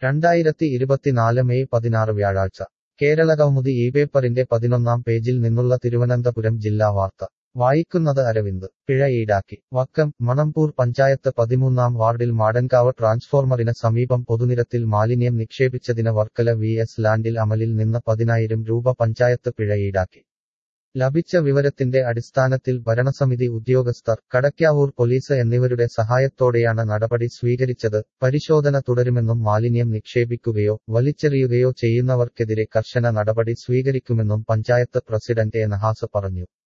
രണ്ടായിരത്തി ഇരുപത്തിനാല് മെയ് പതിനാറ് വ്യാഴാഴ്ച കേരളകൗമുദി ഈ പേപ്പറിന്റെ പതിനൊന്നാം പേജിൽ നിന്നുള്ള തിരുവനന്തപുരം ജില്ലാ വാർത്ത വായിക്കുന്നത് അരവിന്ദ് പിഴ ഈടാക്കി വക്കം മണമ്പൂർ പഞ്ചായത്ത് പതിമൂന്നാം വാർഡിൽ മാടൻകാവ് ട്രാൻസ്ഫോർമറിന് സമീപം പൊതുനിരത്തിൽ മാലിന്യം നിക്ഷേപിച്ചതിന് വർക്കല വി എസ് ലാൻഡിൽ അമലിൽ നിന്ന് പതിനായിരം രൂപ പഞ്ചായത്ത് പിഴ ഈടാക്കി ലഭിച്ച വിവരത്തിന്റെ അടിസ്ഥാനത്തിൽ ഭരണസമിതി ഉദ്യോഗസ്ഥർ കടയ്ക്കാവൂർ പോലീസ് എന്നിവരുടെ സഹായത്തോടെയാണ് നടപടി സ്വീകരിച്ചത് പരിശോധന തുടരുമെന്നും മാലിന്യം നിക്ഷേപിക്കുകയോ വലിച്ചെറിയുകയോ ചെയ്യുന്നവർക്കെതിരെ കർശന നടപടി സ്വീകരിക്കുമെന്നും പഞ്ചായത്ത് പ്രസിഡന്റ് എ നഹാസ് പറഞ്ഞു